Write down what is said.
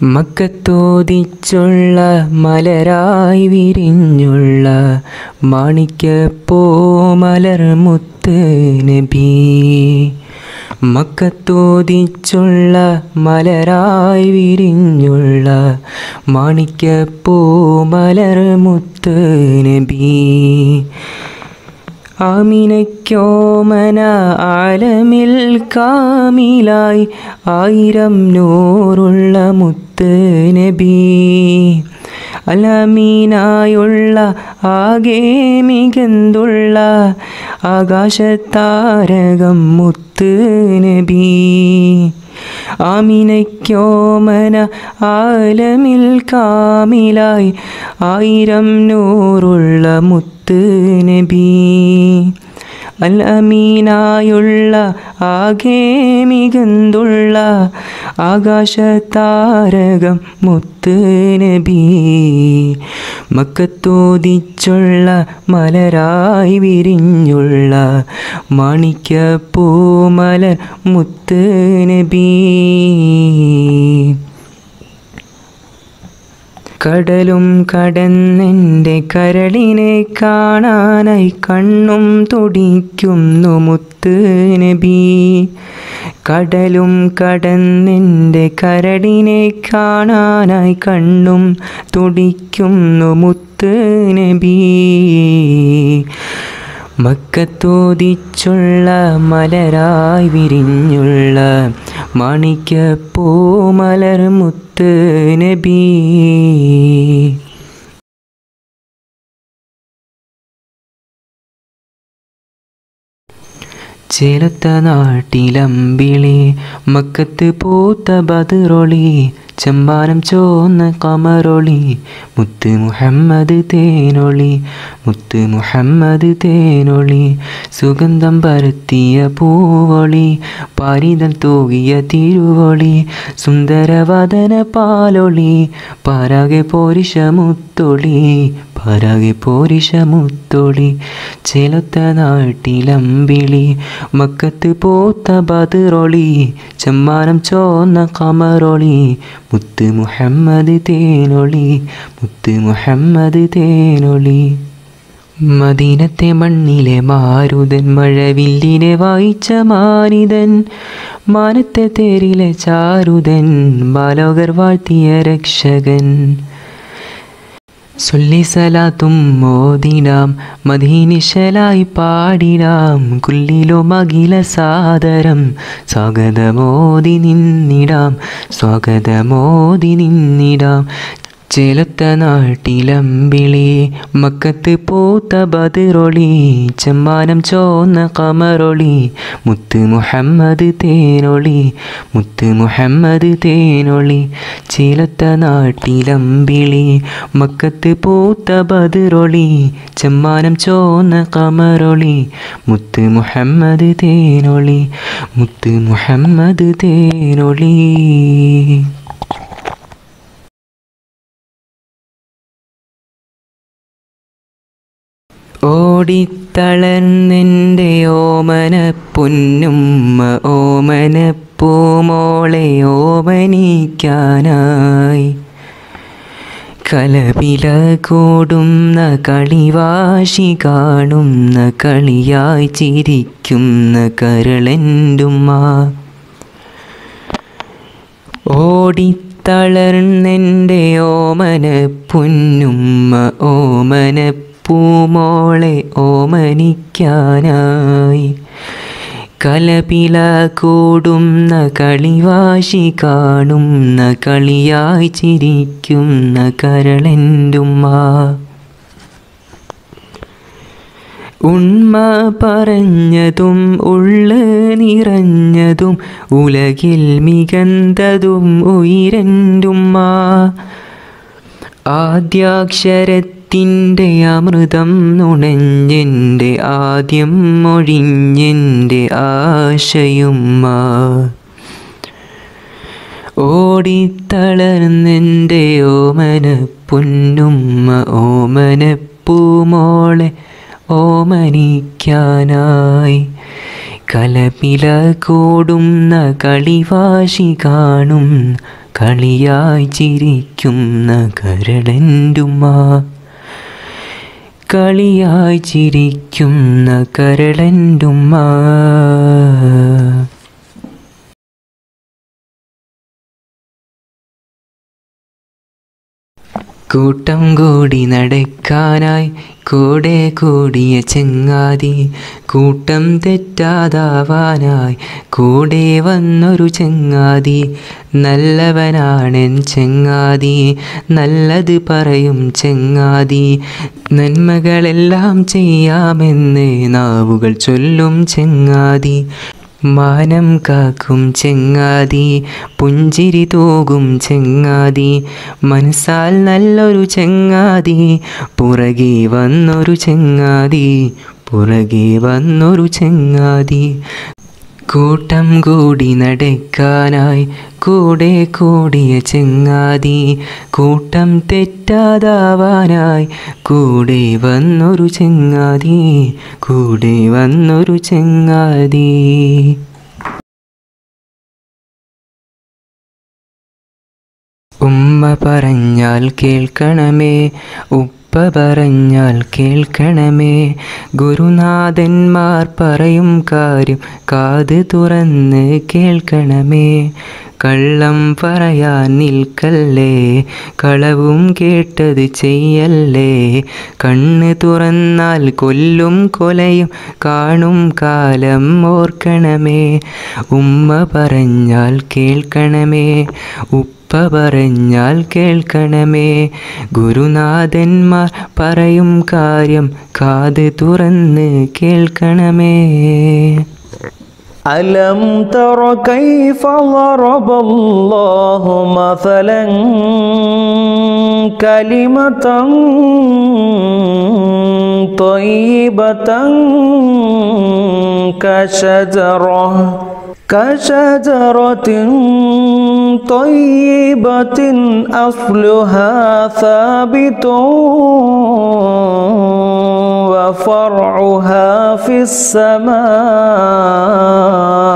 മക്കത്തോദിച്ചുള്ള മലരായി വിരിഞ്ഞുള്ള മാണിക്കപ്പോ മലർ മുത്ത് നബി മക്കത്തോദിച്ചുള്ള മലരായി വിരിഞ്ഞുള്ള മാണിക്കപ്പൂ മലർ മുത്ത് നബി ആമിനയ്ക്കോമന ആലമിൽ കാമിലായി ആയിരം നൂറുള്ള മുത്ത് നബി അലമീനായുള്ള ആകെ മികന്തുള്ള ആകാശത്താരകം മുത്ത് നബി ആമിനയ്ക്കോമന ആലമിൽ കാമിലായി ആയിരം നൂറുള്ള മുത്ത് നബി അൽ അമീനായുള്ള ആകെ മികന്തുള്ള ആകാശതാരകം മുത്ത് നബി മക്കത്തോദിച്ചുള്ള മലരായി വിരിഞ്ഞുള്ള മാണിക്യപ്പൂമലർ മുത്ത് നബി കടലും കടന്നെൻ്റെ കരളിനെ കാണാനായി കണ്ണും തുടിക്കുന്നു മുത്ത് നബി കടലും കടന്നെൻ്റെ കരളിനെ കാണാനായി കണ്ണും തുടിക്കുന്നു മുത്ത് നബി മക്കത്തോദിച്ചുള്ള മലരായി വിരിഞ്ഞുള്ള മാണിക്യപ്പൂ മലർ മുത്ത് നബി ചേലത്ത നാട്ടിലമ്പിളി മക്കത്ത് പൂത്ത ബതിറൊളി ചെമ്പാനം ചോന്ന കമറൊളി മുത്ത് മുഹമ്മദ് തേനൊളി മുത്ത് മുഹമ്മദ് തേനൊളി സുഗന്ധം പരത്തിയ പൂവൊളി പാരിതൽ തൂകിയ തിരുവൊളി സുന്ദരവദന പാലൊളി പാരാകെ പോരിഷ മുത്തൊളി പാരാകെ പോരിഷ മുത്തൊളി ചെലുത്ത നാട്ടിലമ്പിളി മക്കത്ത് പോത്ത ബതിറൊളി ചെമ്മാനം ചോന്ന കമറൊളി മുത്ത് മുഹമ്മദ് തേനൊളി മുത്ത് മുഹമ്മദ് തേനൊളി മദീനത്തെ മണ്ണിലെ മാരുതൻ മഴവില്ലിനെ വായിച്ച മാനിതൻ മാനത്തെ തേരിലെ ചാരുതൻ ബാലോകർ വാഴ്ത്തിയ രക്ഷകൻ സൊല്ലി സലാത്തും മോദിനാം മദീനിശലായി പാടിടാം കുല്ലിലോ മകില സാദരം സ്വാഗതമോദി നിന്നിടാം സ്വാഗതമോദി നിന്നിടാം ചേലത്ത നാട്ടിലമ്പിളി മക്കത്ത് പൂത്ത ബതിറൊളി ചെമ്മാനം ചോന്ന കമറൊളി മുത്ത് മുഹമ്മദ് തേനൊളി മുത്ത് മുഹമ്മദ് തേനൊളി ചേലത്ത നാട്ടിലമ്പിളി മക്കത്ത് പൂത്ത ബതിറൊളി ചെമ്മാനം ചോന്ന കമറൊളി മുത്ത് മുഹമ്മദ് തേനൊളി മുത്ത് മുഹമ്മദ് തേനൊളി ഓടിത്തളർന്നെൻ്റെ ഓമന പൊന്നുമ്മ ഓമന പൂമോളെ ഓമനിക്കാനായി കലപില കൂടുന്ന കളിവാശി കാണുന്ന കളിയായി ചിരിക്കുന്ന കരളെൻ്റുമ്മ ഓടിത്തളർന്നെൻ്റെ ഓമന പൊന്നുമ്മ ഓമന പൂമോളെ ഓമനിക്കാനായി കലപില കൂടുന്ന കളിവാശി കാണുന്ന കളിയായി ചിരിക്കുന്ന കരളെൻ്റുമ്മ ഉണ്മ പറഞ്ഞതും ഉള്ള് നിറഞ്ഞതും ഉലകിൽ മികന്തതും ഉയരൻ്റുമ്മ ആദ്യാക്ഷരത്തിൻ്റെ അമൃതം നുണഞ്ഞെൻ്റെ ആദ്യം മൊഴിഞ്ഞെൻ്റെ ആശയുമ്മ ഓടിത്തളർന്നെൻ്റെ ഓമന പൊന്നുമ്മ ഓമന പൂമോളെ ഓമനിക്കാനായി കലപില കൂടുന്ന കളിവാശി കാണും കളിയായി ചിരിക്കുന്ന കരളൻ്റുമ്മ കളിയായി ചിരിക്കുന്ന കരളൻ്റുമ്മ കൂട്ടം കൂടി നടക്കാനായി കൂടെ കൂടിയ ചെങ്ങാതി കൂട്ടം തെറ്റാതാവാനായി കൂടെ വന്നൊരു ചെങ്ങാതി നല്ലവനാണെൻ ചെങ്ങാതി നല്ലത് പറയും ചെങ്ങാതി നന്മകളെല്ലാം ചെയ്യാമെന്ന് നാവുകൾ ചൊല്ലും ചെങ്ങാതി മാനം കാക്കും ചെങ്ങാതി പുഞ്ചിരി തൂകും ചെങ്ങാതി മനസ്സാൽ നല്ലൊരു ചെങ്ങാതി പുറകെ വന്നൊരു ചെങ്ങാതി പുറകെ വന്നൊരു ചെങ്ങാതി കൂട്ടം കൂടി നടക്കാനായി കൂടെ കൂടിയ ചെങ്ങാതി കൂട്ടം തെറ്റാതാവാനായി കൂടെ വന്നൊരു ചെങ്ങാതി കൂടെ വന്നൊരു ചെങ്ങാതി ഉമ്മ പറഞ്ഞാൽ കേൾക്കണമേ ഉപ്പ പറഞ്ഞാൽ കേൾക്കണമേ ഗുരുനാഥന്മാർ പറയും കാര്യം കാത് തുറന്ന് കേൾക്കണമേ കള്ളം പറയാൻ നിൽക്കല്ലേ കളവും കേട്ടത് ചെയ്യല്ലേ കണ്ണ് തുറന്നാൽ കൊല്ലും കൊലയും കാണും കാലം ഓർക്കണമേ ഉമ്മ പറഞ്ഞാൽ കേൾക്കണമേ ഉപ്പ പറഞ്ഞാൽ കേൾക്കണമേ ഗുരുനാഥന്മാർ പറയും കാര്യം കാത് തുറന്ന് കേൾക്കണമേ ألم تر كيف ضرب الله مثلا كلمة طيبة كشجرة كشجرة طيبة أصلها ثابت وفرعها في السماء